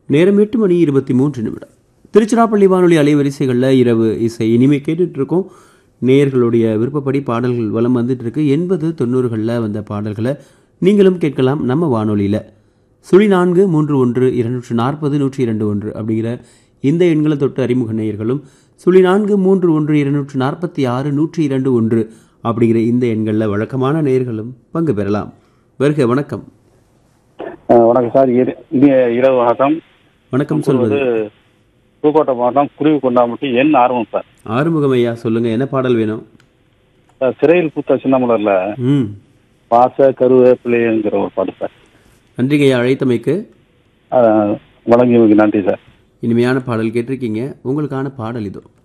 நேரம் எட்டு மணி இருபத்தி மூன்று நிமிடம் திருச்சிராப்பள்ளி வானொலி அலைவரிசைகளில் இரவு இசை இனிமே கேட்டுட்டு இருக்கோம் நேயர்களுடைய விருப்பப்படி பாடல்கள் வலம் வந்துட்டு இருக்கு எண்பது தொண்ணூறுகளில் வந்த பாடல்களை நீங்களும் கேட்கலாம் நம்ம வானொலியில் சுழி நான்கு மூன்று ஒன்று இருநூற்று நாற்பது நூற்றி இரண்டு ஒன்று அப்படிங்கிற இந்த எண்களை தொட்டு அறிமுக நேயர்களும் சுழி நான்கு மூன்று ஒன்று இருநூற்று நாற்பத்தி ஆறு நூற்றி இரண்டு ஒன்று அப்படிங்கிற இந்த எண்களில் வழக்கமான நேயர்களும் பங்கு பெறலாம் வருக வணக்கம் அஹ் வணக்கம் சார் இர- இனிய இரவு வணக்கம் வணக்கம் சொல்வது புதுக்கோட்டை மாவட்டம் குருவி கொண்டாமட்டி என் ஆர்வம் சார் ஆறுமுகம் ஐயா சொல்லுங்க என்ன பாடல் வேணும் சார் சிறையில் பூத்த சின்னமலர்ல ம் பாச கருவேப்பிள்ளைங்கிற ஒரு பாட்டு சார் நன்றிங்க ஐயா அழைத்தமைக்கு அஹ் வழங்கியமைக்கு நன்றி சார் இனிமையான பாடல் கேட்டிருக்கீங்க உங்களுக்கான பாடல் இதோ